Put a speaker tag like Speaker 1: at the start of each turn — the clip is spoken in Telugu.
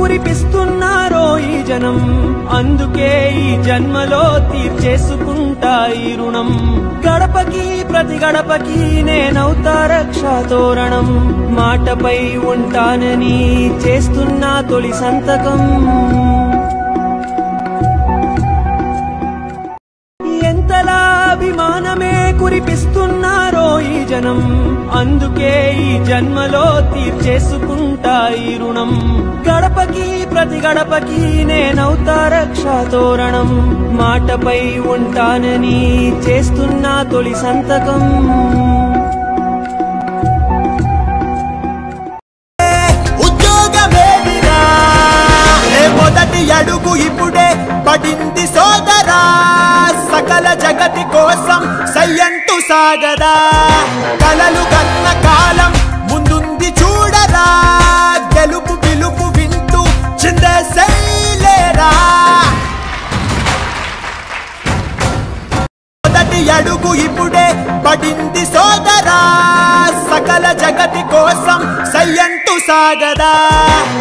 Speaker 1: కురిపిస్తున్నారో ఈ జనం అందుకే ఈ జన్మలో తీర్చేసుకుంటా ఈ రుణం గడపకి ప్రతి గడపకి నేనవుతా రక్షా తోరణం మాటపై ఉంటానని చేస్తున్నా తొలి సంతకం ఎంతలా అభిమానమే కురిపిస్తున్నారో ఈ జనం అందుకే ఈ జన్మలో తీర్చేసుకుంటా ఈ రుణం గడపకి ప్రతి గడపకి నేనవుతా రక్షా తోరణం మాటపై ఉంటానని చేస్తున్నా తొలి సంతకం
Speaker 2: ఉద్యోగమేమిరా ఏ మొదటి అడుగు ఇప్పుడే పడింది సోదరా సకల జగతి కోసం సయ్యంటూ సాగదా కలలు కన్న కాలం ముందుంది చూడరా గెలుపు పిలుపు వింటూ చిందేసేలేరా మొదటి అడుగు ఇప్పుడే పడింది సోదరా సకల జగతి కోసం సయ్యంటూ సాగదా